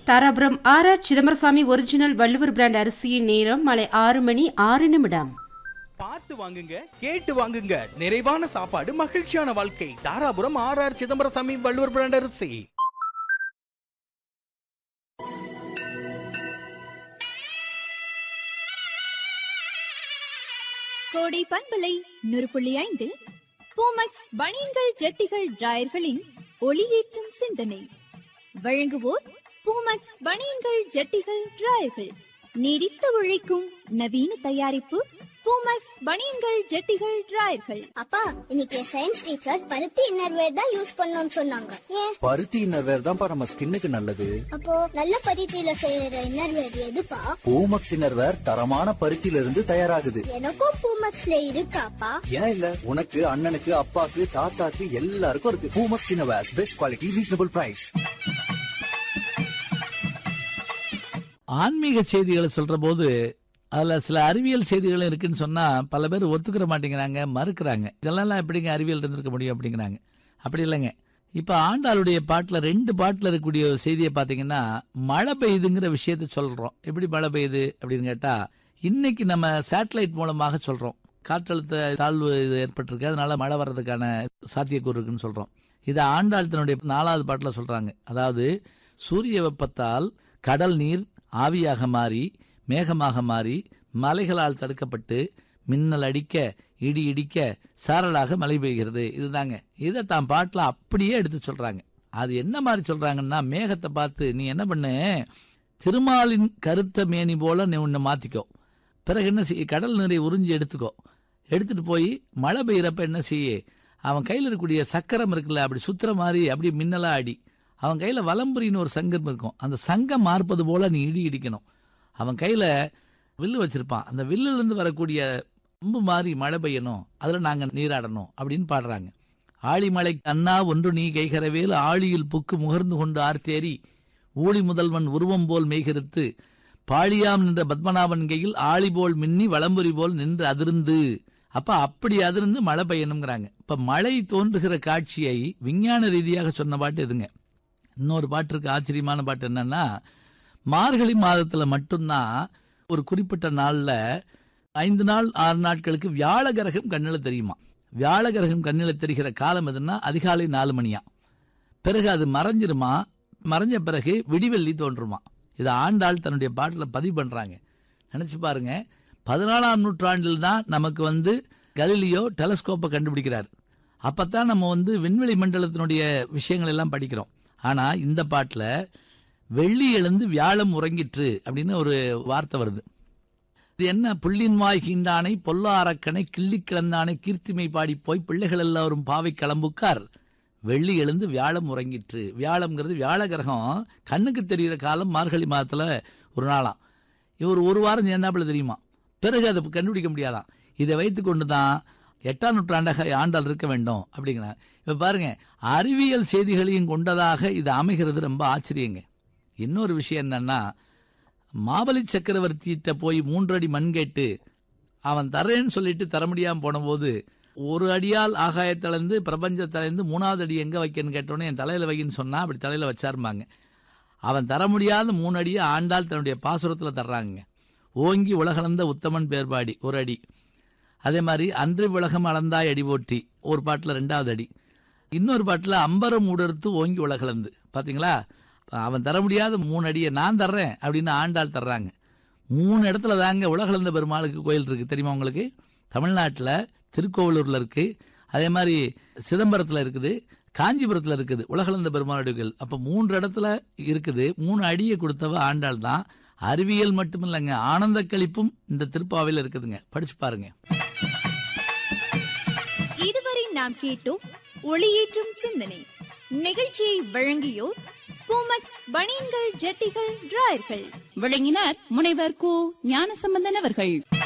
Dharapuram R R Chidambarasamy original Valluvar brand அரிசியின் நேரம் மாலை ஆறு மணி ஆறு நிமிடம் பார்த்து வாங்குங்க கேட்டு வாங்குங்க நிறைவான சாப்பாடு மகிழ்ச்சியான வாழ்க்கை Dharapuram R R Chidambarasamy Valluvar brand அரிசி கோடை பண்பலை நூறு புள்ளி ஐந்து பூமக்ஸ் பனியன்கள் ஜட்டிகள் டிராயர்களின் ஒளியேற்றும் சிந்தனை வழங்குவோர் பூமக்ஸ் பனியன்கள் ஜட்டிகள் டிராயர்கள் நீடித்து உழைக்கும் நவீன தயாரிப்பு பூமக்ஸ் பனியன்கள் ஜட்டிகள் டிராயர்கள் அப்பா இன்னைக்கு சயின்ஸ் டீச்சர் பருத்தி இன்னர்வேர் தான் யூஸ் பண்ணணும்னு சொன்னாங்க ஏன் பருத்தி இன்னர்வேர் தான்ப்பா நம்ம ஸ்கின்னுக்கு நல்லது அப்போ நல்ல பருத்தியில செய்யற இன்னர்வேர் எதுப்பா பூமக்ஸ் இன்னர்வேர் தரமான பருத்தியில இருந்து தயாராகுது எனக்கும் பூமக்ஸ்ல இருக்காப்பா ஏன் இல்ல உனக்கு அண்ணனுக்கு அப்பாக்கு தாத்தாக்கு எல்லாருக்கும் இருக்கு Poomex innerwear best quality reasonable price ஆன்மீக செய்திகளை சொல்ற போது அதுல சில அறிவியல் செய்திகள் இருக்குன்னு சொன்னா பல பேர் ஒத்துக்கிற மாட்டேங்கிறாங்க மறுக்கிறாங்க இதெல்லாம் எப்படிங்க அறிவியல் இருந்திருக்க முடியும் அப்படிங்கிறாங்க அப்படி இல்லைங்க இப்ப ஆண்டாளுடைய பாட்டுல ரெண்டு பாட்டுல இருக்கக்கூடிய செய்தியை பாத்தீங்கன்னா மழை பெய்யுதுங்கிற விஷயத்த சொல்றோம் எப்படி மழை பெய்யுது அப்படின்னு கேட்டா இன்னைக்கு நம்ம சேட்டலைட் மூலமாக சொல்றோம் காற்றழுத்த தாழ்வு இது ஏற்பட்டிருக்கு அதனால மழை வர்றதுக்கான சாத்தியக்கூறு இருக்குன்னு சொல்றோம் இதை ஆண்டாள் தன்னுடைய நாலாவது பாட்டுல சொல்றாங்க அதாவது சூரிய வெப்பத்தால் கடல் நீர் ஆவியாக மாறி மேகமாக மாறி மலைகளால் தடுக்கப்பட்டு மின்னல் அடிக்க இடி இடிக்க சாரலாக மழை பெய்கிறது இதுதாங்க இதை தான் பாட்டில் அப்படியே எடுத்து சொல்றாங்க அது என்ன மாதிரி சொல்றாங்கன்னா மேகத்தை பார்த்து நீ என்ன பண்ணு திருமாலின் கருத்த மேனி போல நீ உன்னை மாத்திக்கோ பிறகு என்ன செய்ய கடல் நீரை உறிஞ்சி எடுத்துக்கோ எடுத்துட்டு போய் மழை பெய்யறப்ப என்ன செய்ய அவன் கையில் இருக்கக்கூடிய சக்கரம் இருக்குல்ல அப்படி சுத்துற மாதிரி அப்படி மின்னலா அடி அவன் கையில வலம்புரின்னு ஒரு சங்கம் இருக்கும் அந்த சங்கம் மார்ப்பது போல நீ இடி இடிக்கணும் அவன் கையில வில்லு வச்சிருப்பான் அந்த வில்லுல இருந்து வரக்கூடிய அம்பு மாதிரி மழை பெய்யணும் அதுல நாங்க நீராடணும் அப்படின்னு பாடுறாங்க ஆழிமலை அண்ணா ஒன்று நீ கைகரவேல் ஆழியில் புக்கு முகர்ந்து கொண்டு ஆர்த்தேரி ஊழி முதல்வன் உருவம் போல் மெய்கருத்து பாழியாம் நின்ற பத்மநாபன் கையில் ஆழி போல் மின்னி வளம்புரி போல் நின்று அதிர்ந்து அப்ப அப்படி அதிர்ந்து மழை பெய்யணுங்கிறாங்க இப்ப மழை தோன்றுகிற காட்சியை விஞ்ஞான ரீதியாக சொன்ன பாட்டு எதுங்க இன்னொரு பாட்டு இருக்கு ஆச்சரியமான பாட்டு என்னன்னா மார்கழி மாதத்துல மட்டும்தான் ஒரு குறிப்பிட்ட நாள்ல ஐந்து நாள் ஆறு நாட்களுக்கு வியாழ கிரகம் கண்ணில தெரியுமா வியாழ கிரகம் கண்ணில தெரிகிற காலம் எதுன்னா அதிகாலை நாலு மணியா பிறகு அது மறைஞ்சிருமா மறைஞ்ச பிறகு விடிவெள்ளி தோன்றுமா இதை ஆண்டாள் தன்னுடைய பாட்டில் பதிவு பண்றாங்க நினைச்சு பாருங்க பதினாலாம் நூற்றாண்டில் தான் நமக்கு வந்து கலிலியோ டெலஸ்கோப்பை கண்டுபிடிக்கிறார் அப்பத்தான் நம்ம வந்து விண்வெளி மண்டலத்தினுடைய விஷயங்கள் எல்லாம் படிக்கிறோம் ஆனா இந்த பாட்டில் வெள்ளி எழுந்து வியாழம் உறங்கிற்று அப்படின்னு ஒரு வார்த்தை வருது இது என்ன புள்ளின் வாய் கீண்டானை பொல்லா அரக்கனை கிள்ளி கிளந்தானை கீர்த்திமை பாடி போய் பிள்ளைகள் எல்லாரும் பாவை கிளம்புக்கார் வெள்ளி எழுந்து வியாழம் உறங்கிற்று வியாழம்ங்கிறது வியாழ கிரகம் கண்ணுக்கு தெரிகிற காலம் மார்கழி மாதத்துல ஒரு நாளாம் இவர் ஒரு வாரம் சேர்ந்தாப்புல தெரியுமா பிறகு அதை கண்டுபிடிக்க முடியாதாம் இதை வைத்துக்கொண்டு தான் எட்டாம் நூற்றாண்டாக ஆண்டாள் இருக்க வேண்டும் அப்படிங்கிறாங்க இப்ப பாருங்க அறிவியல் செய்திகளையும் கொண்டதாக இது அமைகிறது ரொம்ப ஆச்சரியங்க இன்னொரு விஷயம் என்னன்னா மாபலி சக்கரவர்த்தியிட்ட போய் மூன்று அடி மண் கேட்டு அவன் தரேன்னு சொல்லிட்டு தர முடியாம போனபோது ஒரு அடியால் ஆகாயத்திலேருந்து பிரபஞ்சத்திலேருந்து மூணாவது அடி எங்க வைக்கன்னு கேட்டோன்னே என் தலையில வைன்னு சொன்னா அப்படி தலையில வச்சாருமாங்க அவன் தர முடியாத மூணு அடியை ஆண்டாள் தன்னுடைய பாசுரத்துல தர்றாங்க ஓங்கி உலகளந்த உத்தமன் பேர்பாடி ஒரு அடி அதே மாதிரி அன்று உலகம் அளந்தாய் அடி போற்றி ஒரு பாட்டில் ரெண்டாவது அடி இன்னொரு பாட்டில் அம்பரம் உடர்த்து ஓங்கி உலகளந்து பாத்தீங்களா அவன் தர முடியாத மூணு அடியை நான் தர்றேன் அப்படின்னு ஆண்டாள் தர்றாங்க மூணு இடத்துல தாங்க உலகளந்த பெருமாளுக்கு கோயில் இருக்கு தெரியுமா உங்களுக்கு தமிழ்நாட்டில் திருக்கோவிலூர்ல இருக்கு அதே மாதிரி சிதம்பரத்தில் இருக்குது காஞ்சிபுரத்தில் இருக்குது உலகளந்த பெருமாளுடைய கோயில் அப்போ மூன்று இடத்துல இருக்குது மூணு அடியை கொடுத்தவ ஆண்டாள் தான் அறிவியல் மட்டும் இல்லைங்க ஆனந்த கழிப்பும் இந்த திருப்பாவையில் இருக்குதுங்க படிச்சு பாருங்க இதுவரை நாம் கேட்டோம் ஒளியேற்றும் சிந்தனை நிகழ்ச்சியை வழங்கியோர் பூமக்ஸ் பனியன்கள் ஜட்டிகள் டிராயர்கள் விளங்கினார் முனைவர் கு ஞானசம்பந்தன் அவர்கள்